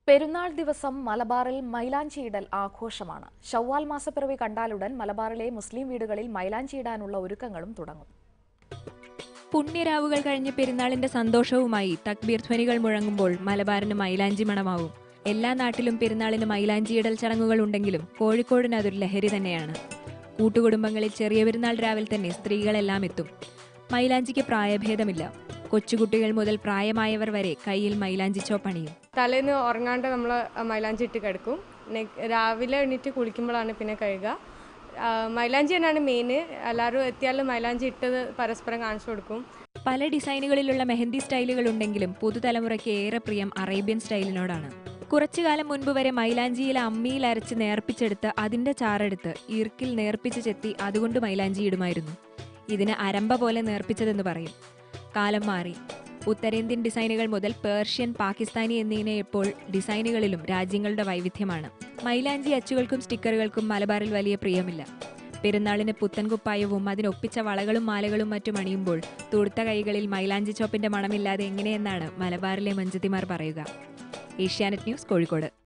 പെരുന്നാൾ ദിവസം മലബാറിൽ മൈലാഞ്ചിയിടൽ ആഘോഷമാണ് ഷവ്വാൽ മാസപ്പിറവി കണ്ടാലുടൻ മലബാറിലെ മുസ്ലിം വീടുകളിൽ മൈലാഞ്ചിയിടാനുള്ള ഒരുക്കങ്ങളും തുടങ്ങും പുണ്യരാവുകൾ കഴിഞ്ഞ് പെരുന്നാളിന്റെ സന്തോഷവുമായി തക്ബീർ ധ്വനികൾ മുഴങ്ങുമ്പോൾ മലബാറിന് മൈലാഞ്ചി മണമാവും എല്ലാ നാട്ടിലും പെരുന്നാളിന് മൈലാഞ്ചിയിടൽ ചടങ്ങുകൾ ഉണ്ടെങ്കിലും കോഴിക്കോടിന് അതൊരു ലഹരി തന്നെയാണ് കൂട്ടുകുടുംബങ്ങളിൽ ചെറിയ പെരുന്നാൾ രാവിലെ തന്നെ സ്ത്രീകളെല്ലാം എത്തും മൈലാഞ്ചിക്ക് പ്രായഭേദമില്ല കൊച്ചുകുട്ടികൾ മുതൽ പ്രായമായവർ വരെ കയ്യിൽ മൈലാഞ്ചി ചോപ്പണിയും തലേന്ന് ഉറങ്ങാണ്ട് നമ്മൾ മൈലാഞ്ചി ഇട്ട് കിടക്കും നെ- രാവിലെ എണീറ്റ് കുളിക്കുമ്പോഴാണ് പിന്നെ കഴുകുക ആ, മൈലാഞ്ചി തന്നെയാണ് മെയിൻ എല്ലാവരും എത്തിയാലും മൈലാഞ്ചി ഇട്ടത് പരസ്പരം കാണിച്ചു കൊടുക്കും പല ഡിസൈനുകളിലുള്ള മെഹന്തി സ്റ്റൈലുകൾ ഉണ്ടെങ്കിലും പുതുതലമുറയ്ക്ക് ഏറെ പ്രിയം അറേബ്യൻ സ്റ്റൈലിനോടാണ് കുറച്ചു കാലം മുൻപ് വരെ മൈലാഞ്ചിയിൽ അമ്മിയിൽ അരച്ച് നേർപ്പിച്ചെടുത്ത് അതിന്റെ ചാറെടുത്ത് ഈർക്കിൽ നേർപ്പിച്ച് ചെത്തി അതുകൊണ്ട് മൈലാഞ്ചി ഇടുമായിരുന്നു ഇതിന് അരമ്പ പോലെ നേർപ്പിച്ചതെന്ന് പറയും കാലം മാറി ഉത്തരേന്ത്യൻ ഡിസൈനുകൾ മുതൽ പേർഷ്യൻ പാകിസ്ഥാനി എന്നിങ്ങനെ ഇപ്പോൾ ഡിസൈനുകളിലും രാജ്യങ്ങളുടെ വൈവിധ്യമാണ് മൈലാഞ്ചി അച്ചുകൾക്കും സ്റ്റിക്കറുകൾക്കും മലബാറിൽ വലിയ പ്രിയമില്ല പെരുന്നാളിന് പുത്തൻ കുപ്പായവും അതിനൊപ്പിച്ച വളകളും മാലകളും മറ്റും അണിയുമ്പോൾ തുടുത്ത കൈകളിൽ മൈലാഞ്ചി ചോപ്പിന്റെ മണമില്ലാതെ എങ്ങനെയെന്നാണ് മലബാറിലെ മഞ്ചത്തിമാർ പറയുക ഏഷ്യാനെറ്റ് ന്യൂസ് കോഴിക്കോട്